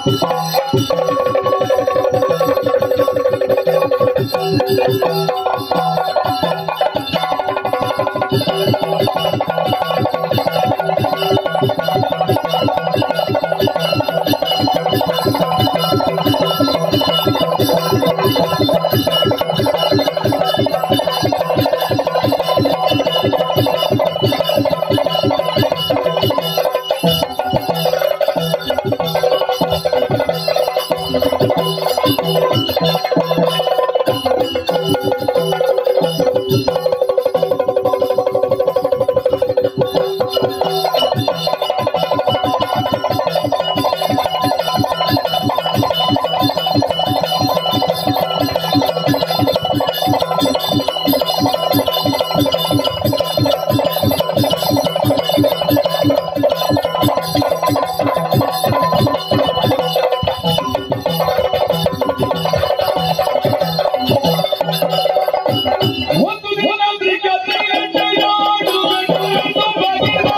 ಒಂದು ದಿನ ಬಿಗದೆಯೊಡೆಯಾಡುವೆನು ಬಗೆವ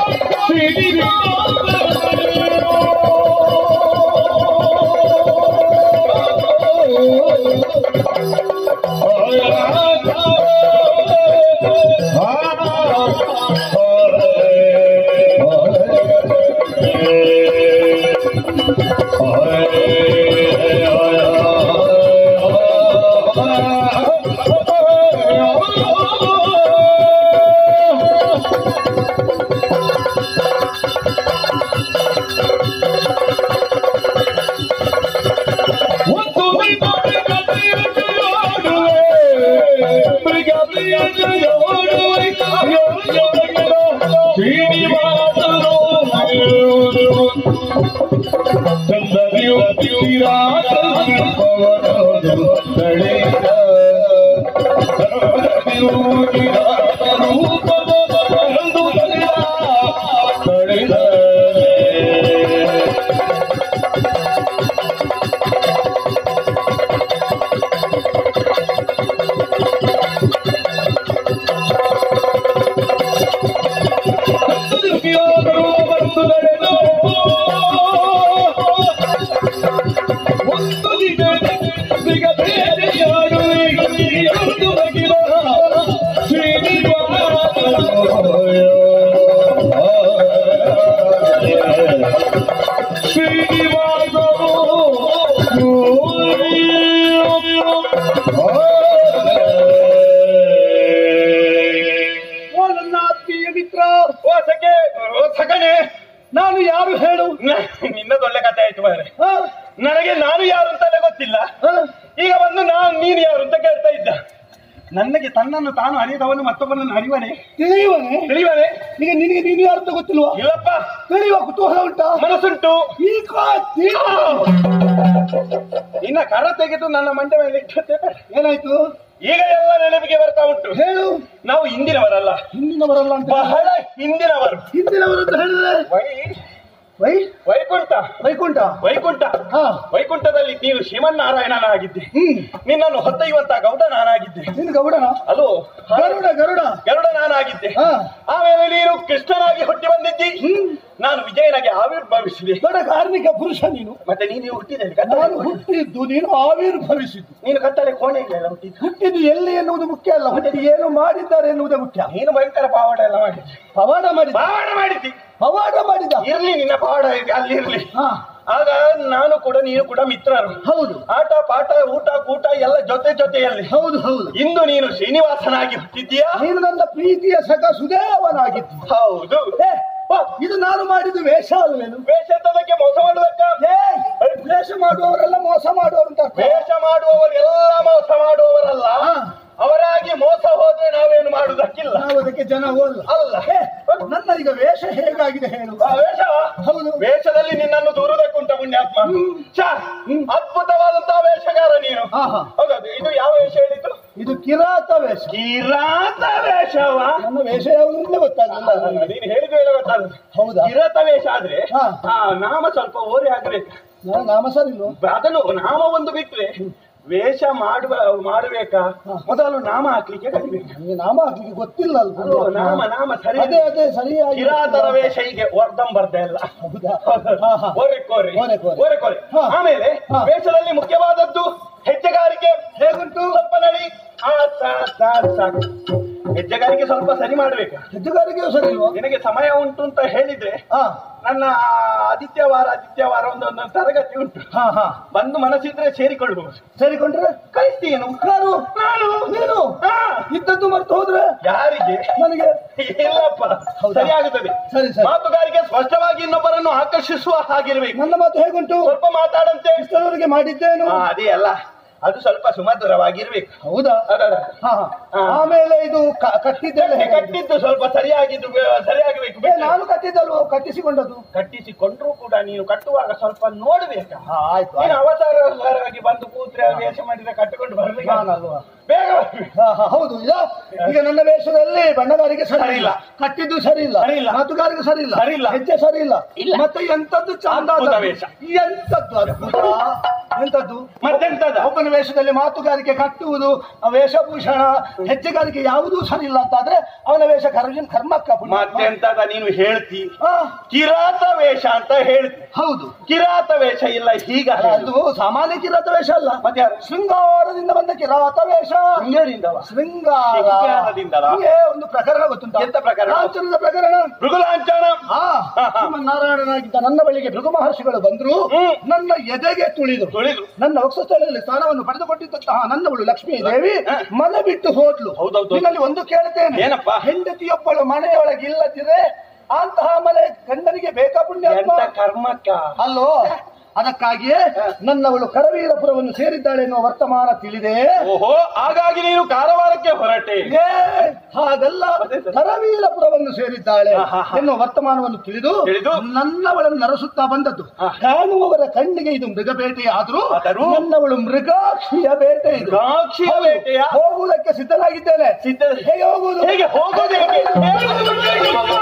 ಒಂದು ದಿನ ಬಿಗದೆಯೊಡೆಯಾಡುವೆ ಬಿಗದೆಯೊಡೆಯಾಡುವೆ ಶ್ರೀನಿವಾಸನು ಚಂದದಿಯು ತೀರಾಸನು ತಳೆದ ಚಂದದಿಯು ತೀರಾಸನು ತಳೆದ ದುರ್ಯೋಧನು ಬಂದು ನಡೆದು ಒಂದು ದಿನ ಸಿಗಬೇಕೆಯಾಡುವೆ ಎಂದು ಬಗೆವ ಓ ನನ್ನ ಆತ್ಮೀಯ ಮಿತ್ರ ಓ ಸಖೆ ಓ ಸಖನೆ ನಾನು ಯಾರು ಹೇಳು ನಿನ್ನದೊಳ್ಳೆ ಕಥೆ ಆಯ್ತು ಮಾರೆ ಆ? ನನಗೆ ನಾನು ಯಾರು ಅಂತಲೇ ಗೊತ್ತಿಲ್ಲ ಆ? ಈಗ ಬಂದು ನಾನು ನೀನು ಯಾರು ಅಂತ ಕೇಳ್ತಾ ಇದ್ದ ನನಗೆ ತನ್ನನ್ನು ತಾನು ಅರಿಯದವನು ಮತ್ತೊಬ್ಬನನ್ನು ಅರಿವನೆ ತಿಳಿಯುವನೆ ತಿಳಿವನೆ ಈಗ ನಿನಗೆ ನೀನು ಯಾರು ಅಂತ ಗೊತ್ತಿಲ್ವಾ ಇಲ್ಲಪ್ಪ ತಿಳಿಯುವ ಕುತೂಹಲ ಉಂಟಾ ಮನಸ್ಸುಂಟು ಈ ಕಾತಿ ನಿನ್ನ ಕರ ತೆಗೆದು ನನ್ನ ಮಂಡೆ ಮೇಲೆ ಇಟ್ಟೆ ಏನಾಯ್ತು ಈಗ ಎಲ್ಲ ನೆನಪಿಗೆ ಬರ್ತಾ ಉಂಟು ಹೇಳು ನಾವು ಹಿಂದಿನವರಲ್ಲ ಹಿಂದಿನವರಲ್ಲ ಅಂತ ಬಹಳ ಹಿಂದಿನವರು ಹಿಂದಿನವರು ಅಂತ ಹೇಳಿದ್ರೆ ವೈ ವೈ ವೈಕುಂಠ ವೈಕುಂಠ ವೈಕುಂಠ ಹಾ ವೈಕುಂಠದಲ್ಲಿ ನೀನು ಶ್ರೀಮನ್ನಾರಾಯಣನಾಗಿದ್ದೆ ಹ್ಮ್ ನಿನ್ನನ್ನು ಹೊತ್ತೊಯ್ಯುವಂತ ಗೌಡ ನಾನಾಗಿದ್ದೆ ನಿನ್ ಗೌಡನ ಅಲೋ ಗರುಡ ಗರುಡ ಗರುಡ ನಾನಾಗಿದ್ದೆ ಹಾ ಆಮೇಲೆ ನೀನು ಕೃಷ್ಣನಾಗಿ ಹುಟ್ಟಿ ಬಂದಿದ್ದಿ ಹ್ಮ್ ನಾನು ವಿಜಯನಾಗಿ ಆವಿರ್ಭವಿಸಿದೆ ದೊಡ್ಡ ಕಾರ್ಮಿಕ ಪುರುಷ ನೀನು ಮತ್ತೆ ನೀನು ಹುಟ್ಟಿದೆ ನಾನು ಹುಟ್ಟಿದ್ದು ನೀನು ಆವಿರ್ಭವಿಸಿದ್ದು ನೀನು ಕತ್ತಲೆ ಕೋಣೆಗೆ ಎಲ್ಲ ಹುಟ್ಟಿದ್ದು ಹುಟ್ಟಿದ್ದು ಎಲ್ಲಿ ಎನ್ನುವುದು ಮುಖ್ಯ ಅಲ್ಲ ಹುಟ್ಟಿ ಏನು ಮಾಡಿದ್ದಾರೆ ಎನ್ನುವುದೇ ಮುಖ್ಯ ನೀನು ಭಯಂಕರ ಪಾವಾಡ ಎಲ್ಲ ಮಾಡಿದ್ದಿ ಪವಾಡ ಮಾಡಿದ ಪಾವಾಡ ಮಾಡಿದ್ದಿ ಪವಾಡ ಮಾಡಿದ ಇರ್ಲಿ ನಿನ್ನ ಪಾವಾಡ ಇದೆ, ಅಲ್ಲಿ ಇರ್ಲಿ ಹಾ ಆಗ ನಾನು ಕೂಡ ನೀನು ಕೂಡ ಮಿತ್ರರು ಹೌದು ಆಟ ಪಾಠ ಊಟ ಕೂಟ ಎಲ್ಲ ಜೊತೆ ಜೊತೆಯಲ್ಲಿ ಹೌದು ಹೌದು ಇಂದು ನೀನು ಶ್ರೀನಿವಾಸನಾಗಿ ಹುಟ್ಟಿದ್ದೀಯಾ ನೀನು ನನ್ನ ಪ್ರೀತಿಯ ಸಖ ಸುದೇವನಾಗಿದ್ದು ಹೌದು ಏ, ಓ, ಇದು ನಾನು ಮಾಡಿದ್ದು ವೇಷ ಅಲ್ವೇನು ವೇಷದಕ್ಕೆ ಮೋಸ ಮಾಡುವುದಕ್ಕ ಏ, ವೇಷ ಮಾಡುವವರೆಲ್ಲ ಮೋಸ ಮಾಡುವವರು ಅಂತ ಅರ್ಥ. ವೇಷ ಮಾಡುವವರೆಲ್ಲ ಮೋಸ ಮಾಡುವವರಲ್ಲ ಹಾ. ಅವರಾಗಿ ಮೋಸ ಹೋದ್ರೆ ನಾವೇನು ಮಾಡುವುದಕ್ಕಿಲ್ಲ ನಾವು ಅದಕ್ಕೆ ಜನ ಹೋಲ್ಲ ಅಲ್ಲ ಏ, ನನ್ನ ಈಗ ವೇಷ ಹೇಗಾಗಿದೆ ಹೇಳು ಆ ವೇಷ ಹೌದು ವೇಷದಲ್ಲಿ ನಿನ್ನನ್ನು ದೂರುವುದಕ್ಕುಂಟ ಪುಣ್ಯಾತ್ಮ ಛ, ಅದ್ಭುತವಾದಂತಹ ವೇಷಗಾರ ನೀನು ಹಾ, ಹಾ. ಹೌದೌದು ಇದು ಯಾವ ವೇಷ ಹೇಳಿದ್ದು ಇದು ಕಿರಾತ ವೇಷ ಕಿರಾತ ವೇಷವ ನನ್ನ ವೇಷ ಯಾವುದು ಅಂತ ಗೊತ್ತಾಗಲಿಲ್ಲ ನನಗೆ. ನೀನು ಹೇಳಿದ ಮೇಲೆ ಗೊತ್ತಾಗುತ್ತೆ ಹೌದಾ ಕಿರಾತ ವೇಷ ಆದ್ರೆ ಹಾ. ಆ ನಾಮ ಸ್ವಲ್ಪ ಓರೆ ಆಗ್ಬೇಕು ನನ್ನ ನಾಮ ಸರಿ ಇಲ್ವೋ? ಅದನ್ನು ನಾಮ ಒಂದು ಬಿಟ್ರೆ ವೇಷ ಮಾಡುವ ಮಾಡುಬೇಕಾ ಮೊದಲು ನಾಮ ಹಾಕ್ಲಿಕ್ಕೆ ಕಲಿಬೇಕು ನನಗೆ ನಾಮ ಹಾಕ್ಲಿಕ್ಕೆ ಗೊತ್ತಿಲ್ಲ ಅಲ್ಲ ಅಲ್ಲೋ, ನಾಮ ನಾಮ ಸರಿ ಅದೇ ಅದೇ ಸರಿಯಾಗಿ ಕಿರಾತರ ವೇಷ ಹೀಗೆ ವರ್ಧಂ ಬರ್ದೆ ಅಲ್ಲ ಹೌದಾ ಹಾ, ಹಾ. ಓರೆ ಕೋರಿ ಓರೆ ಕೋರಿ. ಓರೆ ಕೋರಿ ಹಾ. ಆಮೇಲೆ ಹಾ. ವೇಷದಲ್ಲಿ ಮುಖ್ಯವಾದದ್ದು ಹೆಜ್ಜೆಗಾರಿಕೆ ಹೇಗುಂಟು ಸ್ವಲ್ಪ ನಡಿ ಆ, ಸಾ- ಸಾ- ಸಾಕು ಹೆಜ್ಜೆಗಾರಿಕೆ ಸ್ವಲ್ಪ ಸರಿ ಮಾಡ್ಬೇಕಾ ಹೆಜ್ಜುಗಾರಿಕೆಯೂ ಸರಿ ಇಲ್ವಾ ನಿನಗೆ ಸಮಯ ಉಂಟು ಅಂತ ಹೇಳಿದ್ರೆ ಹಾ ನನ್ನ ಆದಿತ್ಯವಾರ ಆದಿತ್ಯವಾರ ಒಂದು ಒಂದು ತರಗತಿ ಉಂಟು ಹಾ ಹಾ ಬಂದು ಮನಸ್ಸಿದ್ರೆ ಸೇರಿಕೊಳ್ಬಹುದು ಸೇರಿಕೊಂಡ್ರೆ ಕಳಿಸ್ತೀನು ನಾನು ನಾನು ನೀನು ಹಾ. ಇದ್ದದ್ದು ಮರ್ತು ಹೋದ್ರೆ ಯಾರಿಗೆ ನನಗೆ ಇಲ್ಲಪ್ಪ ಹೌದಾ? ಸರಿಯಾಗುತ್ತದೆ ಸರಿ ಸರಿ ಮಾತುಗಾರಿಕೆ ಸ್ಪಷ್ಟವಾಗಿ ಇನ್ನೊಬ್ಬರನ್ನು ಆಕರ್ಷಿಸುವ ಹಾಗಿರ್ಬೇಕು ನನ್ನ ಮಾತು ಹೇಗುಂಟು ಸ್ವಲ್ಪ ಮಾತಾಡಂತೆ ಇಷ್ಟರವರೆಗೆ ಮಾಡಿದ್ದೇನು ಹಾ, ಅದೇ ಅಲ್ಲ ಅದು ಸ್ವಲ್ಪ ಸುಮಧುರವಾಗಿರ್ಬೇಕು ಹೌದಾ ಅದಲ್ಲ. ಹಾ ಹಾ. ಹಾ. ಆಮೇಲೆ ಇದು ಕ- ಕಟ್ಟಿದ್ದೆಲ್ಲ ಹೇಗೆ? ಕಟ್ಟಿದ್ದು ಸ್ವಲ್ಪ ಸರಿಯಾಗಿದ್ದು ಬೇ- ಸರಿಯಾಗಬೇಕು ಏ, ನಾನು ಕಟ್ಟಿದ್ದಲ್ವೋ ಕಟ್ಟಿಸಿಕೊಂಡದ್ದು ಕಟ್ಟಿಸಿಕೊಂಡ್ರು ಕೂಡ ನೀನು ಕಟ್ಟುವಾಗ ಸ್ವಲ್ಪ ನೋಡ್ಬೇಕಾ ಹಾ ಆಯ್ತು ನೀನು ಆಯ್ತು. ಅವತಾರವಾಗಿ ಬಂದು ಕೂತ್ರೆ ವೇಷ ಮಾಡಿದ್ರೆ ಕಟ್ಟಿಕೊಂಡು ಬರ್ಲಿಕ್ಕೆ ನಾನಲ್ವಾ ಬೇಗ ಬರ್ಬೇಕು. ಹಾ, ಹಾ, ಹೌದು ಈಗ ಈಗ ನನ್ನ ವೇಷದಲ್ಲಿ ಬಣ್ಣಗಾರಿಕೆ ಸರಿ ಸರಿ ಇಲ್ಲ ಇಲ್ಲ. ಕಟ್ಟಿದ್ದು ಸರಿ ಇಲ್ಲ ಸರಿ ಇಲ್ಲ. ಮಾತುಗಾರಿಕೆ ಸರಿ ಇಲ್ಲ ಸರಿ ಇಲ್ಲ. ಹೆಜ್ಜೆ ಸರಿ ಇಲ್ಲ ಇಲ್ಲ. ಮತ್ತೆ ಎಂತದ್ದು ಚಂದ ಅದ್ಭುತ ಆದದ್ದು. ವೇಷ. ಎಂತದ್ದು ಅದ್ಭುತ ಎಂತದ್ದು ಮತ್ತೆಂತದ ಒಬ್ಬನ ವೇಷದಲ್ಲಿ ಮಾತುಗಾರಿಕೆ ಕಟ್ಟುವುದು ಆ ವೇಷಭೂಷಣ ಹೆಜ್ಜೆಗಾರಿಕೆ ಯಾವುದೂ ಸರಿ ಇಲ್ಲ ಅಂತಾದ್ರೆ ಅವನ ವೇಷ ಕರ್ಮ ಕರ್ಮಕ್ಕ ಪುಣ್ಯ. ಮತ್ತೆಂತದ ನೀನು ಹೇಳ್ತಿ ಆ, ಕಿರಾತ ವೇಷ ಅಂತ ಹೇಳ್ತಿ ಹೌದು ಕಿರಾತ ವೇಷ ಇಲ್ಲ ಹೀಗ ಅದು ಸಾಮಾನ್ಯ ಕಿರಾತ ವೇಷ ಅಲ್ಲ ಮತ್ತೆ ಯಾರು? ಶೃಂಗಾರದಿಂದ ಬಂದ ಕಿರಾತ ವೇಷ ಶೃಂಗೇರಿಯಿಂದವ ಶೃಂಗಾರ ಶೃಂಗಾರದಿಂದಲಾ? ನಿಮ್ಗೆ ಒಂದು ಪ್ರಕರಣ ಗೊತ್ತುಂಟ ಎಂತ ಪ್ರಕರಣ? ಲಾಂಛನದ ಪ್ರಕರಣ ಮೃಗುಲಾಂಚನ ಆ, ಶ್ರೀಮನ್ನಾರಾಯಣನಾಗಿದ್ದ ನನ್ನ ಬಳಿಗೆ ಭೃಗು ಮಹರ್ಷಿಗಳು ಬಂದ್ರು ಹ್ಮ್. ನನ್ನ ಎದೆಗೆ ತುಳಿದ್ರು ತುಳಿದು ನನ್ನ ವಕ್ಷಸ್ಥಳದಲ್ಲಿ ಸ್ಥಾನವನ್ನು ಪಡೆದುಕೊಟ್ಟಿದ್ದಂತಹ ನನ್ನವಳು ಲಕ್ಷ್ಮೀ ದೇವಿ ಹ. ಮನೆ ಬಿಟ್ಟು ಹೋದ್ಲು ಹೌದೌದು. ನಿನ್ನಲ್ಲಿ ಒಂದು ಕೇಳ್ತೇನೆ ಏನಪ್ಪ? ಹೆಂಡತಿಯೊಬ್ಬಳು ಮನೆಯೊಳಗೆ ಇಲ್ಲದಿದ್ರೆ ಅಂತಹ ಮನೆ ಗಂಡನಿಗೆ ಬೇಕಾ ಪುಣ್ಯ ಎಂತ ಕರ್ಮಕ್ಕ ಅಲ್ಲೋ ಅದಕ್ಕಾಗಿಯೇ ನನ್ನವಳು ಕರವೀರಪುರವನ್ನು ಸೇರಿದ್ದಾಳೆ ಎನ್ನುವ ವರ್ತಮಾನ ತಿಳಿದೆ ಓಹೋ ಹಾಗಾಗಿ ನೀನು ಕಾರವಾರಕ್ಕೆ ಹೊರಟೆ ಏ, ಹಾಗಲ್ಲ ಕರವೀರಪುರವನ್ನು ಸೇರಿದ್ದಾಳೆ ಹಾ, ಹಾ, ಹಾ. ಎನ್ನುವ ವರ್ತಮಾನವನ್ನು ತಿಳಿದು ತಿಳಿದು? ನನ್ನವಳನ್ನು ನರಸುತ್ತಾ ಬಂದದ್ದು ಹಾ. ಕಾಣುವವರ ಕಣ್ಣಿಗೆ ಇದು ಮೃಗ ಬೇಟೆ ಆದ್ರೂ ಆದರೂ? ನನ್ನವಳು ಮೃಗಾಕ್ಷಿಯ ಬೇಟೆ ಇದು ದ್ರಾಕ್ಷಿಯ ಹೌದು. ಬೇಟೆಯ ಹೋಗುವುದಕ್ಕೆ ಸಿದ್ಧನಾಗಿದ್ದೇನೆ ಸಿದ್ಧ ಹೇಗೆ ಹೋಗುವುದು ಹೇಗೆ ಹೋಗೋದು ಹೇಗೆ? ಹೇಳುವುದು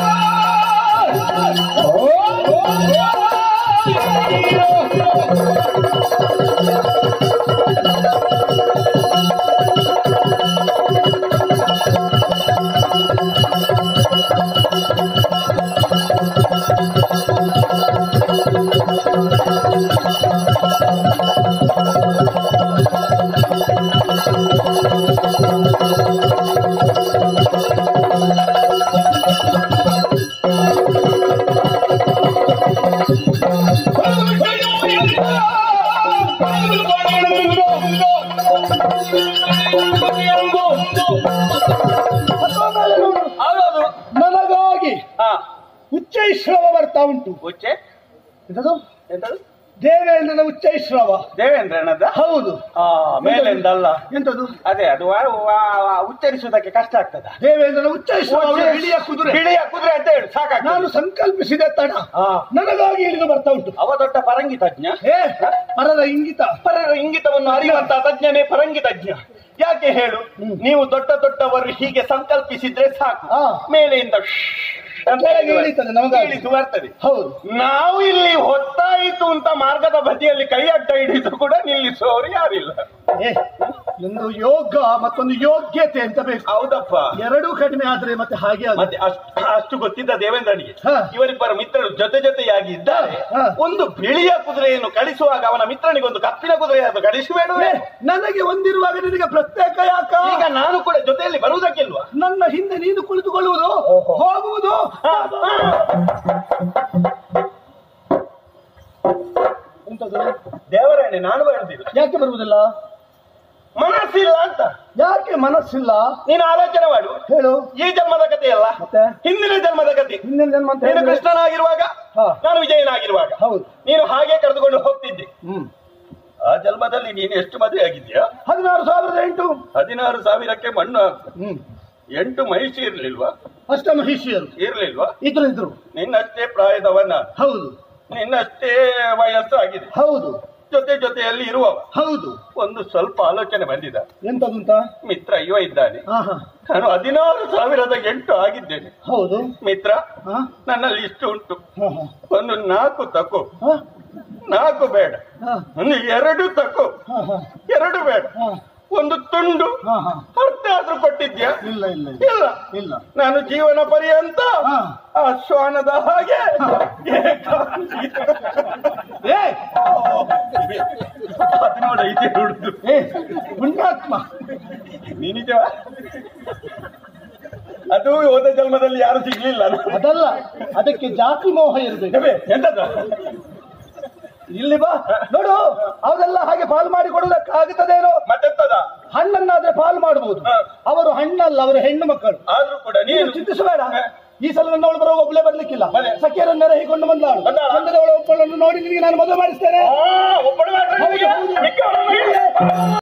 ಆಮೇಲೆ ನೋಡು, ಹೌದೌದು. ನನಗಾಗಿ ಹಾ ಉಚ್ಚೈಶ್ರವ ಬರ್ತಾ ಉಂಟು ಉಚ್ಚೆ ಎಂತದು ಎಂತದು ದೇವೇಂದ್ರನ ಉಚ್ಚೈಶ್ರವ ದೇವೇಂದ್ರನದ ಹೌದು ಆ ಮೇಲೆಂದಲ್ಲ ಎಂತದು ಅದೇ ಅದು ವಾ- ವಾ- ಉಚ್ಚರಿಸುವುದಕ್ಕೆ ಕಷ್ಟ ಆಗ್ತದ ದೇವೇಂದ್ರನ ಉಚ್ಚೈಶ್ರವ ಅವನ ಬಿಳಿಯ ಕುದುರೆ ಬಿಳಿಯ ಕುದುರೆ ಅಂತ ಹೇಳು ಸಾಕಾಗ್ತದೆ ನಾನು ಸಂಕಲ್ಪಿಸಿದೆ ತಡ ಹಾ. ನನಗಾಗಿ ಇಳಿದು ಬರ್ತಾ ಉಂಟು ಅವ ದೊಡ್ಡ ಪರಂಗಿ ತಜ್ಞ ಏ ಪರರ ಇಂಗಿತ ಪರರ ಇಂಗಿತವನ್ನು ಅರಿಯುವಂತ ತಜ್ಞನೇ ಪರಂಗಿ ತಜ್ಞ ಯಾಕೆ ಹೇಳು ನೀವು ದೊಡ್ಡ ದೊಡ್ಡವರು ಹೀಗೆ ಸಂಕಲ್ಪಿಸಿದ್ರೆ ಸಾಕು ಹಾ. ಮೇಲೆಯಿಂದ ಶ್ಶ್ ಅಂತ ಕೆಳಗೆ ಇಳಿತದೆ ನಮಗಾಗಿ. ಇಳಿದು ಬರ್ತದೆ ಹೌದು ನಾವು ಇಲ್ಲಿ ಹೊತ್ತಾಯಿತು ಅಂತ ಮಾರ್ಗದ ಬದಿಯಲ್ಲಿ ಕೈ ಅಡ್ಡ ಹಿಡಿದು ಕೂಡ ನಿಲ್ಲಿಸುವವರು ಯಾರಿಲ್ಲ ಏ ಒಂದು ಯೋಗ ಮತ್ತೊಂದು ಯೋಗ್ಯತೆ ಅಂತ ಬೇಕು ಹೌದಪ್ಪ ಎರಡೂ ಕಡಿಮೆ ಆದ್ರೆ ಮತ್ತೆ ಹಾಗೆ ಆಗುತ್ತೆ. ಮತ್ತೆ ಅಷ್ಟು ಅಷ್ಟು ಗೊತ್ತಿದ್ದ ದೇವೇಂದ್ರನಿಗೆ ಹಾ. ಇವರಿಬ್ಬರ ಮಿತ್ರರು ಜೊತೆ ಜೊತೆಯಾಗಿ ಇದ್ದಾರೆ ಹಾ. ಒಂದು ಬಿಳಿಯ ಕುದುರೆಯನ್ನು ಕಳಿಸುವಾಗ ಅವನ ಮಿತ್ರನಿಗೆ ಒಂದು ಕಪ್ಪಿನ ಕುದುರೆಯನ್ನು ಕಳಿಸಬೇಡವೇ ಏ, ನನಗೆ ಒಂದಿರುವಾಗ ನಿನಗೆ ಪ್ರತ್ಯೇಕ ಯಾಕ ಈಗ ನಾನು ಕೂಡ ಜೊತೆಯಲ್ಲಿ ಬರುವುದಕ್ಕಿಲ್ವಾ ನನ್ನ ಹಿಂದೆ ನೀನು ಕುಳಿತುಕೊಳ್ಳುವುದು ಓಹೋ. ಹೋಗುವುದು ಹಾ, ಹಾ. ಎಂತದು ದೇವರನ್ನೇ ನಾನು ಬರುದಿಲ್ಲ ಯಾಕೆ ಬರುವುದಿಲ್ಲ ಮನಸ್ಸಿಲ್ಲ ಅಂತ ಯಾಕೆ ಮನಸ್ಸಿಲ್ಲ ನೀನು ಆಲೋಚನೆ ಮಾಡು ಹೇಳು ಈ ಜನ್ಮದ ಕಥೆ ಅಲ್ಲ ಮತ್ತೆ ಹಿಂದಿನ ಜನ್ಮದ ಕಥೆ ಹಿಂದಿನ ಜನ್ಮ ಅಂತ ನೀನು ಹೇಳಿದ್ರೆ- ಕೃಷ್ಣನಾಗಿರುವಾಗ ಹಾ. ನಾನು ವಿಜಯನಾಗಿರುವಾಗ ಹೌದು ನೀನು ಹಾಗೆ ಕರೆದುಕೊಂಡು ಹೋಗ್ತಿದ್ದೆ ಹ್ಮ್ ಆ ಜನ್ಮದಲ್ಲಿ ನೀನು ಎಷ್ಟು ಮದುವೆ ಆಗಿದ್ಯಾ ಹದಿನಾರು ಸಾವಿರದ ಎಂಟು ಹದಿನಾರು ಸಾವಿರಕ್ಕೆ ಮಣ್ಣು ಹಾಕು. ಹ್ಮ್ ಎಂಟು ಮಹಿಷಿ ಇರ್ಲಿಲ್ವಾ ಅಷ್ಟಮಹಿಷಿಯರು ಇರ್ಲಿಲ್ವಾ ಇದ್ರು ಇದ್ರು ನಿನ್ನಷ್ಟೇ ಪ್ರಾಯದವನ ಹೌದು ನಿನ್ನಷ್ಟೇ ವಯಸ್ಸು ಆಗಿದೆ ಹೌದು ಜೊತೆ ಜೊತೆಯಲ್ಲಿ ಇರುವವ ಹೌದು ಒಂದು ಸ್ವಲ್ಪ ಆಲೋಚನೆ ಬಂದಿದ ಎಂತದುಂತ ಮಿತ್ರ ಇವ ಇದ್ದಾನೆ ಹಾ ಹಾ ನಾನು ಹದಿನಾರು ಸಾವಿರದ ಎಂಟು ಆಗಿದ್ದೇನೆ ಹೌದು ಮಿತ್ರ ಹಾ ನನ್ನಲ್ಲಿ ಇಷ್ಟು ಉಂಟು ಹಾ ಹಾ ಒಂದು ನಾಲ್ಕು ತಕೋ ಹಾ ನಾಲ್ಕು ಬೇಡ ಹಾ, ಒಂದು ಎರಡು ತಗೋ ಹಾ, ಹಾ, ಎರಡು ಬೇಡ ಹಾ, ಒಂದು ತುಂಡು ಹಾ, ಹಾ. ಅರ್ಧ ಆದ್ರೂ ಕೊಟ್ಟಿದ್ಯಾ ಇಲ್ಲ ಇಲ್ಲ ಇಲ್ಲ ಇಲ್ಲ ಇಲ್ಲ ನಾನು ಜೀವನ ಪರ್ಯಂತ ಹಾ. ಆ ಶ್ವಾನದ ಹಾಗೆ ಏ ಅದು ನೋಡ ಇದೆ ಹುಡುದು ಏ ಪುಣ್ಯಾತ್ಮ ನೀನಿಜ ಅದು ಹೋದ ಜನ್ಮದಲ್ಲಿ ಯಾರು ಸಿಗ್ಲಿಲ್ಲ ಅದಲ್ಲ ಅದಕ್ಕೆ ಜಾತಿ ಮೋಹ ಇರ್ಬೇಕು ಏ, ಎಂತದ ಇಲ್ಲಿ ಬಾ ನೋಡು ಅವರೆಲ್ಲ ಹಾಗೆ ಪಾಲ್ ಮಾಡಿ ಕೊಡುವುದಕ್ಕಾಗುತ್ತದೇನೋ ಮತ್ತೆಂತದ ಹಣ್ಣನ್ನಾದ್ರೆ ಪಾಲ್ ಮಾಡಬಹುದು ಹಾ. ಅವರು ಹಣ್ಣಲ್ಲ ಅವರು ಹೆಣ್ಣು ಮಕ್ಕಳು ಆದ್ರೂ ಕೂಡ ನೀನು ನೀನು ಚಿಂತಿಸಬೇಡ ಹಾ. ಈ ಸಲ ನನ್ನವಳು ಬರುವ ಒಬ್ಬಳೇ ಬರ್ಲಿಕ್ಕಿಲ್ಲ ಬಲೆ. ಸಖಿಯರನ್ನ ಹೇಕೊಂಡು ಬಂದಾಳು ಬಂದಾಳ? ಚಂದದವಳು ಒಬ್ಬಳನ್ನು ನೋಡಿ ನಿನಗೆ ನಾನು ಮದುವೆ ಮಾಡಿಸ್ತೇನೆ ಆ, ಒಬ್ಬಳು ಮಾತ್ರ ಹೌದು, ನಿನಗೆ ಹೌದು. ಮಿಕ್ಕವರನ್ನು